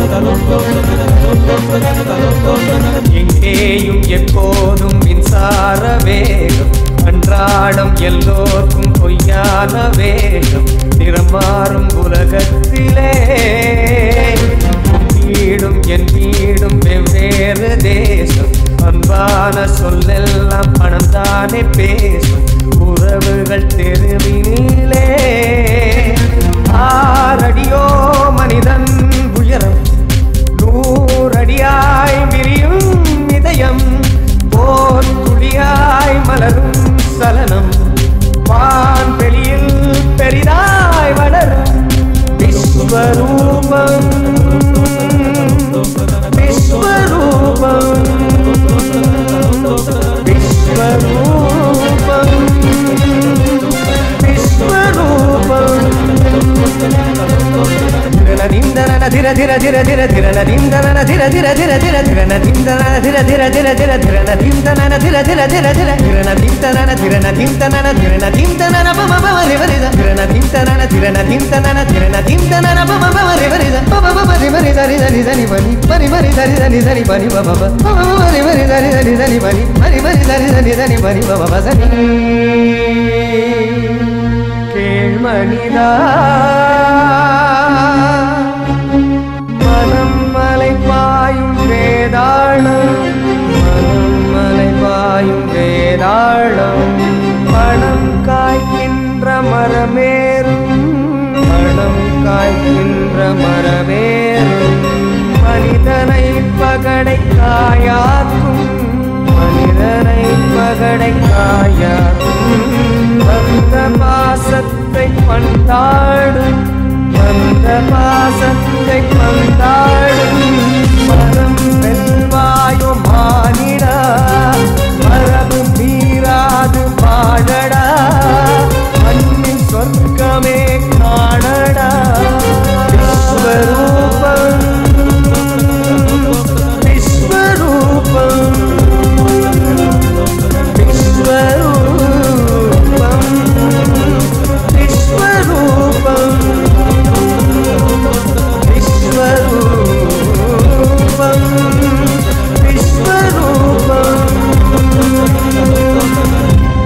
எங்கேயும் எப்போதும் மின்சார வேகம் அன்றாடம் எல்லோர்க்கும் பொய்யான வேகம் நிறம் மாறும் உலகத்திலே உன் வீடும் என் வீடும் வெவ்வேறு தேசம் அன்பான சொல்லெல்லாம் பணம் தானே பேசும் உறவுகள் தெருவினிலே ஆறடியோ மனிதன் உயரம் நூறடியாய் விரியும் இதயம் போர் துளியாய் மலரும் சலனம் வான் வெளியில் பெரிதாய் வளரும் விஸ்வரூபம் விஸ்வரூபம் விஸ்வரூபம் விஸ்வரூபம் திரனதிந்தனன திர திர திர திர திரனதிந்தனன திர திர திர திர திரனதிந்தனன திர திர திர திர திரனதிந்தனன திர திர திர திர திரனதிந்தனன திரனதிந்தனன திரனதிந்தனன பம பம ரிவரித திரனதிந்தனன திரனதிந்தனன திரனதிந்தனன பம பம ரிவரித பம பம ரிவரி தரி தரி தரி பனி பரி பரி தரி தரி தரி பனி பம பம பம பம ரிவரி தரி தரி தரி பனி பரி பரி தரி தரி தரி பனி பம பம சனி கேள்மணிதா மனம் மலை பாயும் வேதாளம் மனம் மலை பாயும் வேதாளம் பணம் காய்க்கின்ற மரமேறும் பணம் காய்க்கின்ற மரமேறும் மனிதனை பகடை காயாக்கும் மனிதனை பகடை காயாக்கும் வந்த பாசத்தை பந்தாடும் வந்த பாசத்தை பந்தாடும் மனம் வெல்வாயோ மானிடா மரபு மீறாது வாழடா மண்ணின் சொர்க்கமே காணடா விஸ்வரூபம் விஸ்வரூபம் விஸ்வரூபம் விஸ்வரூபம் விஸ்வரூபம் விஸ்வரூபம்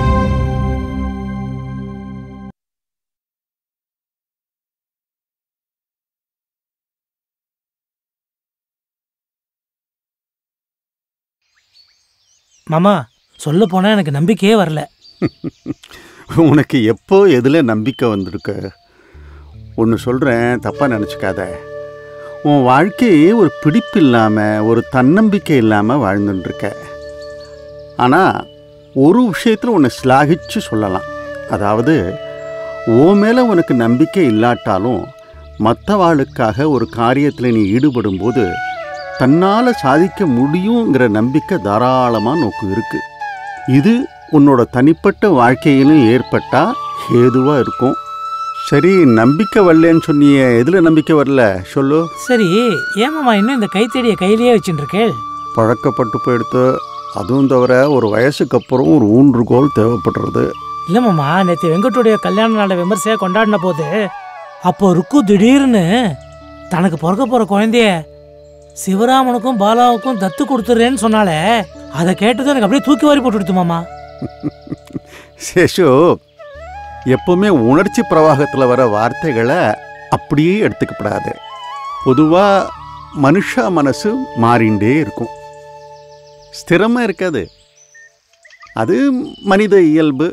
மாமா சொல்ல போனா எனக்கு நம்பிக்கையே வரல உனக்கு எப்போ எதில் நம்பிக்கை வந்திருக்கு ஒன்று சொல்கிறேன் தப்பாக நினச்சிக்காத உன் வாழ்க்கையே ஒரு பிடிப்பு இல்லாமல் ஒரு தன்னம்பிக்கை இல்லாமல் வாழ்ந்துட்டுருக்க ஆனால் ஒரு விஷயத்தில் உன்னை ஸ்லாகிச்சு சொல்லலாம் அதாவது உன் மேலே உனக்கு நம்பிக்கை இல்லாட்டாலும் மற்றவாளுக்காக ஒரு காரியத்தில் நீ ஈடுபடும்போது தன்னால் சாதிக்க முடியுங்கிற நம்பிக்கை தாராளமாக நோக்கு இருக்கு இது உன்னோட தனிப்பட்ட வாழ்க்கையிலும் ஏற்பட்டா ஏதுவாக இருக்கும் சரி நம்பிக்கை வரலன்னு சொன்னியே எதில் நம்பிக்கை வரல சொல்லு சரி ஏமாமா இன்னும் இந்த கைத்தடியை கையிலேயே வச்சுட்டு இருக்கேள் பழக்கப்பட்டு போயிடுத்து அதுவும் தவிர ஒரு வயசுக்கு அப்புறம் ஒரு ஊன்றுகோல் தேவைப்படுறது இல்ல மாமா நேற்று வெங்கட்டுடைய கல்யாண நாளை விமர்சையா கொண்டாடின போது அப்போ ருக்கு திடீர்னு தனக்கு பிறக்க போற குழந்தைய சிவராமனுக்கும் பாலாவுக்கும் தத்து கொடுத்துறேன்னு சொன்னாலே அதை கேட்டதும் எனக்கு அப்படியே தூக்கி வாரி போட்டுடுத்து மாமா சேஷு எப்பவுமே உணர்ச்சி பிரவாகத்தில் வர வார்த்தைகளை அப்படியே எடுத்துக்கப்படாது பொதுவாக மனுஷ மனசு மாறிண்டே இருக்கும் ஸ்திரமாக இருக்காது அது மனித இயல்பு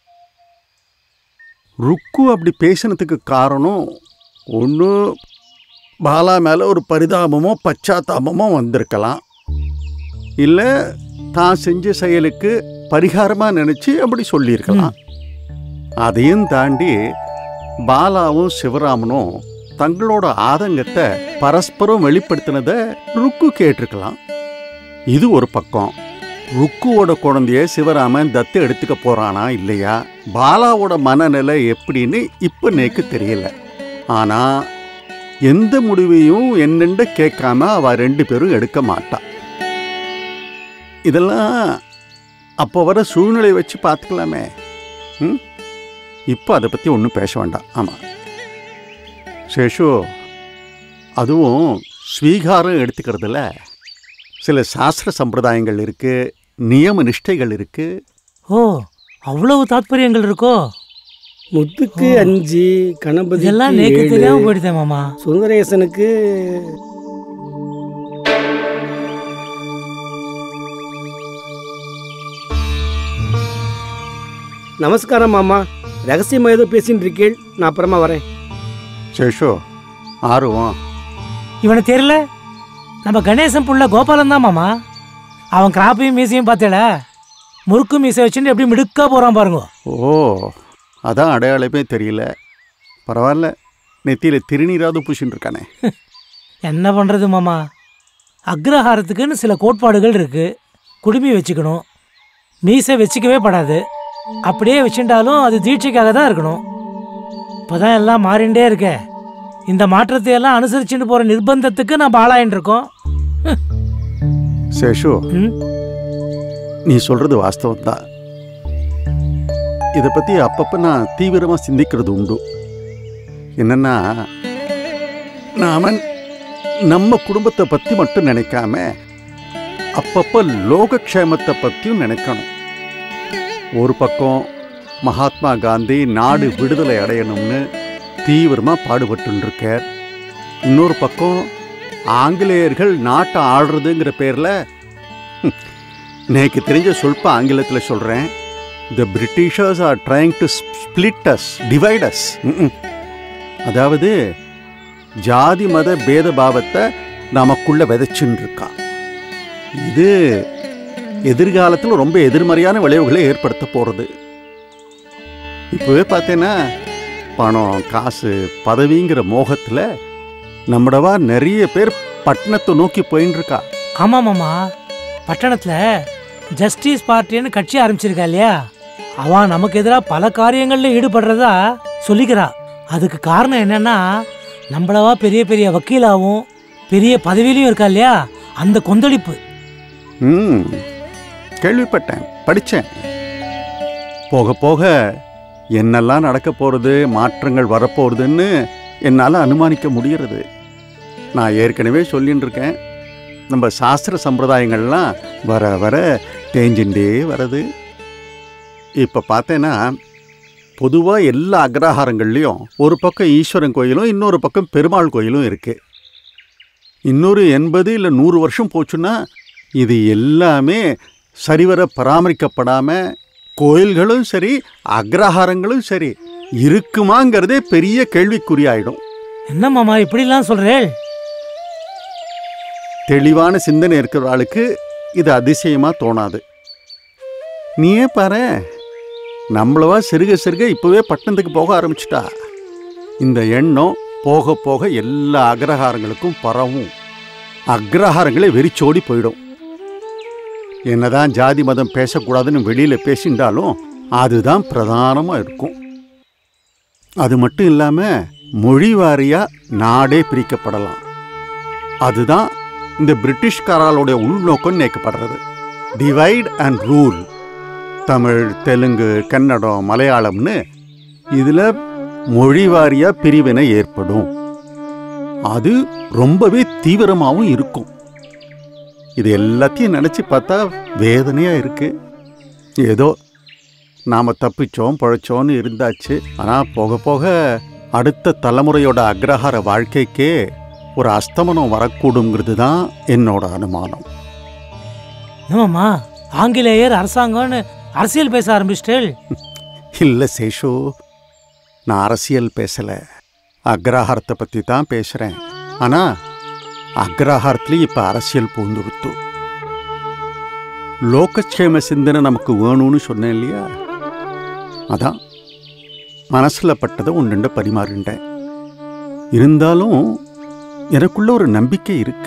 ருக்கு அப்படி பேசினதுக்கு காரணம் ஒன்று பாலா மேலே ஒரு பரிதாபமோ பச்சாத்தாபமோ வந்திருக்கலாம் இல்லை தான் செஞ்ச செயலுக்கு பரிகாரமாக நினச்சி அப்படி சொல்லியிருக்கலாம் அதையும் தாண்டி பாலாவும் சிவராமனும் தங்களோட ஆதங்கத்தை பரஸ்பரம் வெளிப்படுத்தினதை ருக்கு கேட்டிருக்கலாம் இது ஒரு பக்கம் ருக்குவோட குழந்தைய சிவராமன் தத்து எடுத்துக்க போறானா இல்லையா பாலாவோட மனநிலை எப்படின்னு இப்போ நேக்கு தெரியல ஆனா எந்த முடிவையும் என்னென்று கேட்காம அவ ரெண்டு பேரும் எடுக்க மாட்டா இதெல்லாம் அப்போ வர சூழ்நிலை வச்சு பார்த்துக்கலாமே ம் இப்போ அதை பற்றி ஒன்றும் பேச வேண்டாம் ஆமாம் சேஷு அதுவும் ஸ்வீகாரம் எடுத்துக்கிறதுல சில சாஸ்திர சம்பிரதாயங்கள் இருக்கு நியம நிஷ்டைகள் இருக்கு ஓ அவ்வளவு தாத்பரியங்கள் இருக்கோ முத்துக்கு அஞ்சு கணபதி இதெல்லாம் நேக்கு தெரியாம போயிடுதேன் மாமா சுந்தரேசனுக்கு நமஸ்காரம் மாமா ரகசியமா ஏதோ பேசிட்டு இருக்கேள் நான் அப்புறமா வரேன் சேஷோ ஆர்வம் இவனை தெரியல நம்ம கணேசன் புள்ள கோபாலன் தான் மாமா அவன் கிராப்பையும் மீசையும் பார்த்தேல முறுக்கு மீசை வச்சுட்டு எப்படி மிடுக்கா போறான் பாருங்க ஓ அதான் அடையாளமே தெரியல பரவாயில்ல நெத்தியில் திருநீராவது பூசின்னு இருக்கானே என்ன பண்றது மாமா அக்ரஹாரத்துக்குன்னு சில கோட்பாடுகள் இருக்கு குடுமி வச்சுக்கணும் மீசை வச்சுக்கவே படாது அப்படியே வச்சுட்டாலும் அது தீட்சைக்காக தான் இருக்கணும் இப்போதான் எல்லாம் மாறிண்டே இருக்க இந்த மாற்றத்தை எல்லாம் அனுசரிச்சுட்டு போற நிர்பந்தத்துக்கு நம்ம ஆளாயின்னு இருக்கோம் சேஷு ம்? நீ சொல்றது வாஸ்தவம் தான் இதை பற்றி அப்பப்போ நான் தீவிரமாக சிந்திக்கிறது உண்டு என்னன்னா நாம நம்ம குடும்பத்தை பற்றி மட்டும் நினைக்காம அப்பப்போ லோகக்ஷேமத்தை பற்றியும் நினைக்கணும் ஒரு பக்கம் மகாத்மா காந்தி நாடு விடுதலை அடையணும்னு தீவிரமாக பாடுபட்டு இருக்கார் இன்னொரு பக்கம் ஆங்கிலேயர்கள் நாட்டை ஆள்றதுங்கிற பேரில் நேக்கு தெரிஞ்ச சொல்ப ஆங்கிலத்தில் சொல்கிறேன் the Britishers are trying to split us divide us அதாவது ஜாதி மத பேத பாவத்தை நமக்குள்ள விதைச்சுன்னு இருக்கான் இது எதிர்காலத்தில் ரொம்ப எதிர்மறையான விளைவுகளை ஏற்படுத்த போகிறது இப்போவே பார்த்தேன்னா பணம் காசு பதவிங்கிற மோகத்தில் நம்மடவா நிறைய பேர் பட்டணத்தை நோக்கி போயின்னு இருக்கா ஆமா மாமா பட்டணத்துல ஜஸ்டிஸ் பார்ட்டின்னு கட்சி ஆரம்பிச்சிருக்கா இல்லையா அவன் நமக்கு எதிராக பல காரியங்கள்ல ஈடுபடுறதா சொல்லிக்கிறா அதுக்கு காரணம் என்னன்னா நம்மளவா பெரிய பெரிய வக்கீலாவும் பெரிய பதவியிலையும் இருக்கா இல்லையா அந்த கொந்தளிப்பு ம் கேள்விப்பட்டேன் படித்தேன் போக போக என்னெல்லாம் நடக்க போகிறது மாற்றங்கள் வரப்போகிறதுன்னு என்னால் அனுமானிக்க முடிகிறது நான் ஏற்கனவே சொல்லின்னு இருக்கேன் நம்ம சாஸ்திர சம்பிரதாயங்கள்லாம் வர வர தேஞ்சுட்டே வருது இப்போ பார்த்தேன்னா பொதுவாக எல்லா அக்ரஹாரங்கள்லேயும் ஒரு பக்கம் ஈஸ்வரன் கோயிலும் இன்னொரு பக்கம் பெருமாள் கோயிலும் இருக்குது இன்னொரு எண்பது இல்லை நூறு வருஷம் போச்சுன்னா இது எல்லாமே சரிவர பராமரிக்கப்படாமல் கோயில்களும் சரி அக்ரஹாரங்களும் சரி இருக்குமாங்கிறதே பெரிய கேள்விக்குறியாயிடும் என்ன மாமா இப்படிலாம் சொல்றேள் தெளிவான சிந்தனை இருக்கிற ஆளுக்கு இது அதிசயமா தோணாது நீயே பாரு நம்மளவா சிறுக சிறுக இப்பவே பட்டணத்துக்கு போக ஆரம்பிச்சிட்டா இந்த எண்ணம் போக போக எல்லா அக்ரஹாரங்களுக்கும் பரவும் அக்ரஹாரங்களே வெறிச்சோடி போயிடும் என்னதான் ஜாதி மதம் பேசக்கூடாதுன்னு வெளியில பேசிண்டாலும் அதுதான் பிரதானமா இருக்கும் அது மட்டும் இல்லாம மொழி வாரியா நாடே பிரிக்கப்படலாம் அதுதான் இந்த பிரிட்டிஷ்காராளுடைய உள்நோக்கம் நினைக்கப்படுறது divide and rule Tamil Telugu Kannada மலையாளம்னு இதில் மொழி வாரியா பிரிவினை ஏற்படும் அது ரொம்பவே தீவிரமாகவும் இருக்கும் இது எல்லாத்தையும் நினச்சி பார்த்தா வேதனையாக இருக்கு ஏதோ நாம் தப்பிச்சோம் பழைச்சோன்னு இருந்தாச்சு ஆனால் போக போக அடுத்த தலைமுறையோட அக்ரஹார வாழ்க்கைக்கே ஒரு அஸ்தமனம் வரக்கூடுங்கிறது தான் என்னோட அனுமானம் என்னமாம்மா ஆங்கிலேயர் அரசாங்கம்னு அரசியல் பேச ஆரம்பிச்சிட்டேள் இல்லை சேஷு நான் அரசியல் பேசலை அக்ரஹாரத்தை பற்றி தான் பேசுகிறேன் ஆனால் அக்ரஹாரத்துலேயும் இப்போ அரசியல் பூந்துருத்து லோகக்ஷேம சிந்தனை நமக்கு வேணும்னு சொன்னேன் இல்லையா அதான் மனசில் பட்டதை ஒன்று பரிமாறிண்டேன் இருந்தாலும் எனக்குள்ள ஒரு நம்பிக்கை இருக்கு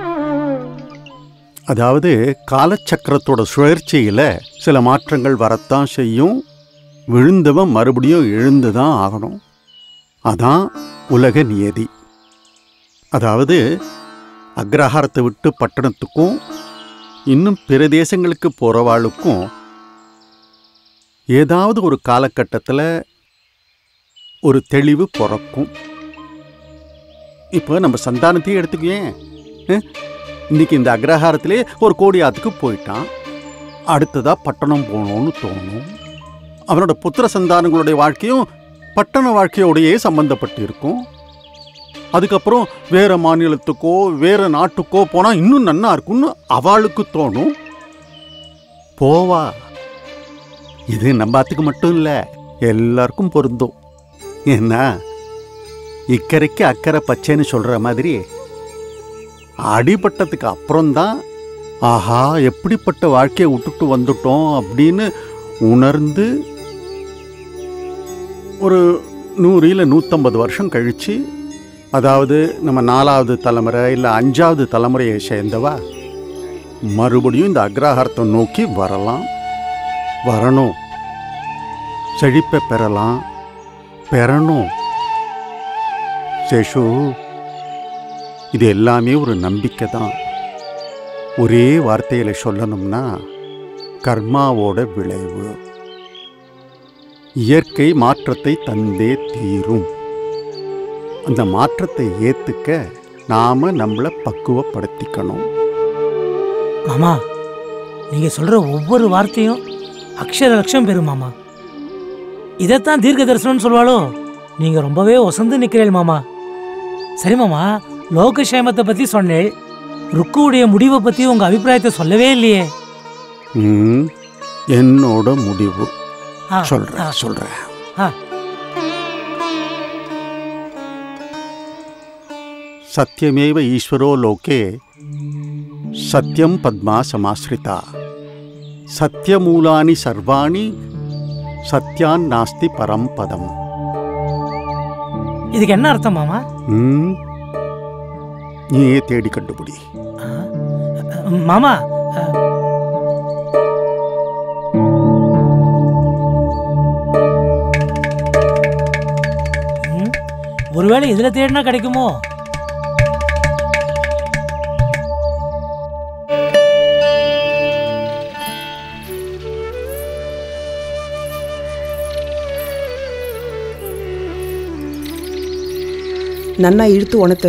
அதாவது காலச்சக்கரத்தோட சுழற்சியில் சில மாற்றங்கள் வரத்தான் செய்யும் விழுந்தவன் மறுபடியும் எழுந்து தான் ஆகணும் அதான் உலக நியதி அதாவது அக்ரஹாரத்தை விட்டு பட்டணத்துக்கும் இன்னும் பிற தேசங்களுக்கு போகிறவாளுக்கும் ஏதாவது ஒரு காலகட்டத்தில் ஒரு தெளிவு பிறக்கும் இப்போ நம்ம சந்தானத்தையே எடுத்துக்குவேன் அஹ், இன்னைக்கு இந்த அக்ரஹாரத்திலே ஒரு கோடியாத்துக்கு போயிட்டான் அடுத்ததா பட்டணம் போகணும்னு தோணும் அவனோட புத்திர சந்தானங்களுடைய வாழ்க்கையும் பட்டண வாழ்க்கையோடையே சம்பந்தப்பட்டு இருக்கும் அதுக்கப்புறம் வேற மாநிலத்துக்கோ வேற நாட்டுக்கோ போனா இன்னும் நன்னா இருக்கும்னு அவளுக்கு தோணும் போவா இது நம்பாத்துக்கு மட்டும் இல்ல எல்லாருக்கும் பொருந்தும் ஏன்னா இக்கரைக்கு அக்கறை பச்சைன்னு சொல்ற மாதிரி அடிபட்டதுக்கு அப்புறம்தான் ஆஹா எப்படிப்பட்ட வாழ்க்கையை விட்டுட்டு வந்துட்டோம் அப்படின்னு உணர்ந்து ஒரு நூறு இல்லை நூற்றம்பது வருஷம் கழித்து அதாவது நம்ம நாலாவது தலைமுறை இல்லை அஞ்சாவது தலைமுறையை சேர்ந்தவா மறுபடியும் இந்த அக்ரஹாரத்தை நோக்கி வரலாம் வரணும் செழிப்பை பெறலாம் பெறணும் சேஷு இது எல்லாமே ஒரு நம்பிக்கை தான் ஒரே வார்த்தையில் சொல்லணும்னா கர்மாவோட விளைவு இயற்கை மாற்றத்தை தந்தே தீரும் அந்த மாற்றத்தை ஏத்துக்க நாம நம்மளை பக்குவப்படுத்திக்கணும் மாமா நீங்க சொல்ற ஒவ்வொரு வார்த்தையும் அக்ஷர லட்சம் பெறும் மாமா இதைத்தான் தீர்க்க தரிசனம்னு சொல்வாளோ நீங்க ரொம்பவே ஒசந்து நிக்கிறீள் மாமா சரி மாமா லோகக்ஷேமத்தை பத்தி சொன்னேள் ருக்குவுடைய முடிவை பத்தி உங்க அபிப்பிராயத்தை சொல்லவே இல்லையே ம், என்னோட முடிவு ஆ, சொல்றேன் ஆ, சொல்றேன் ஆ. சத்யமேவ ஈஸ்வரோ லோகே சத்யம் பத்மா சமாஸ்ரிதா சத்யமூலானி சர்வாணி சத்யான் நாஸ்தி பரம் பதம் இதுக்கு என்ன அர்த்தம் மாமா ம், நீயே தேடி கண்டுபிடி ஆ, மாமா ஆ, ம், ஒருவேளை இதுல தேடினா கிடைக்குமோ நன்னா இழுத்து உணத்து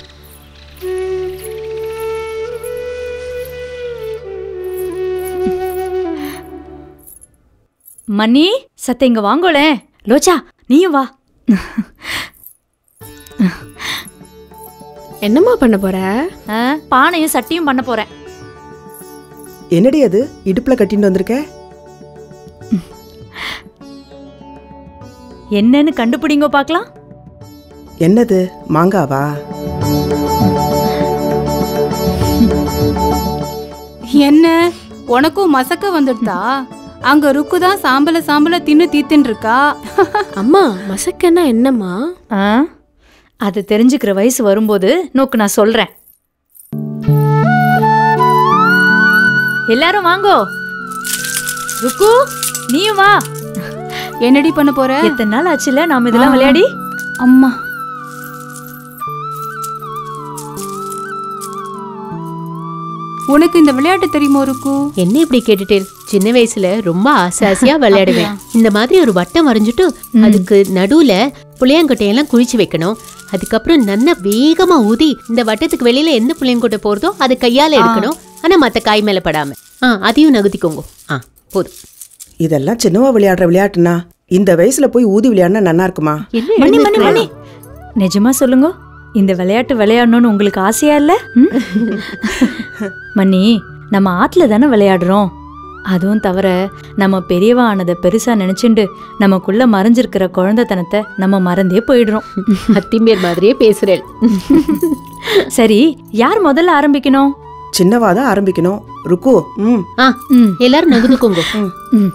மணி சத்த இங்க வாங்கோளே லோச்சா நீயும் வா என்னம்மா பண்ண போற ஆ, பானையும் சட்டியும் பண்ண போறேன் என்னடி அது இடுப்புல கட்டிட்டு வந்திருக்க என்னன்னு கண்டுபிடிங்க பார்க்கலாம் என்னது மாங்காவா என்ன உனக்கும் மசக்க வந்துடுதா அங்க ருக்கு தான் சாம்பல சாம்பல தின்னு தீத்துன்னு இருக்கா அம்மா மசக்கன்னா என்னம்மா ஆ, அது தெரிஞ்சுக்கிற வயசு வரும்போது நோக்கு நான் சொல்றேன் எல்லாரும் வாங்கோ ருக்கு நீயும் வா என்னடி பண்ண போற எத்தனை நாள் ஆச்சுல நாம இதெல்லாம் ஆ. விளையாடி அம்மா உனக்கு இந்த விளையாட்டு தெரியுமோ ருக்கு என்ன இப்படி கேட்டுட்டேன் சின்ன வயசுல ரொம்ப ஆசை ஆசையா விளையாடுவேன் அப்படியா? இந்த மாதிரி ஒரு வட்டம் வரைஞ்சிட்டு அதுக்கு நடுவுல புளியாங்கொட்டையெல்லாம் குழிச்சு வைக்கணும் அதுக்கப்புறம் நல்லா வேகமா ஊதி இந்த வட்டத்துக்கு வெளியில எந்த புளியங்கொட்டை போறதோ அதை கையால எடுக்கணும் ஆனா மத்த காய் மேல படாம ஆ அதையும் நகுத்திக்கோங்க ஆ போதும் இதெல்லாம் சின்னவா விளையாடுற விளையாட்டுனா இந்த வயசுல போய் ஊதி விளையாடினா நன்னா இருக்குமா என்ன மணி மணி எழுந்திருக்கலாம்? மணி நிஜமா சொல்லுங்க இந்த விளையாட்டு விளையாடணும்னு உங்களுக்கு ஆசையா இல்ல ம்? மணி நம்ம ஆத்துல தானே விளையாடுறோம் அதுவும் தவிர நம்ம பெரியவா ஆனதை பெருசா நினைச்சுண்டு நமக்குள்ள மறைஞ்சிருக்கிற குழந்தைத்தனத்தை நம்ம மறந்தே போயிடுறோம் அத்திம்பேர் மாதிரியே பேசுறேன் சரி யார் முதல்ல ஆரம்பிக்கணும் சின்னவா தான் ஆரம்பிக்கணும் ருக்கு ம் ஆ ம் எல்லாரும் நகுந்துக்கோங்க ம்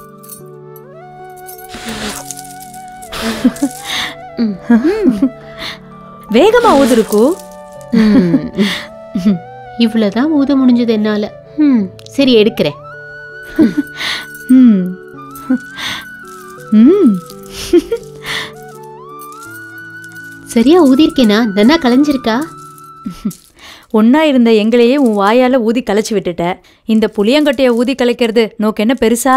வேகமா ஊதுருக்கு ம். இவ்வளவுதான் ஊத முடிஞ்சது என்னால ம், சரி எடுக்கிறேன் ம் ம் சரியா ஊதிருக்கேனா நன்னா கலைஞ்சிருக்கா ஒன்னா இருந்த எங்களையே உன் வாயால ஊதி கலைச்சு விட்டுட்ட இந்த புளியங்கட்டைய ஊதி கலைக்கிறது நோக்கு என்ன பெருசா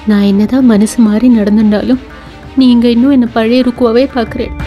நான் என்னதான் மனசு மாறி நடந்துட்டாலும் நீங்க இன்னும் என்ன பழைய ருக்குவாவே பார்க்குறேன்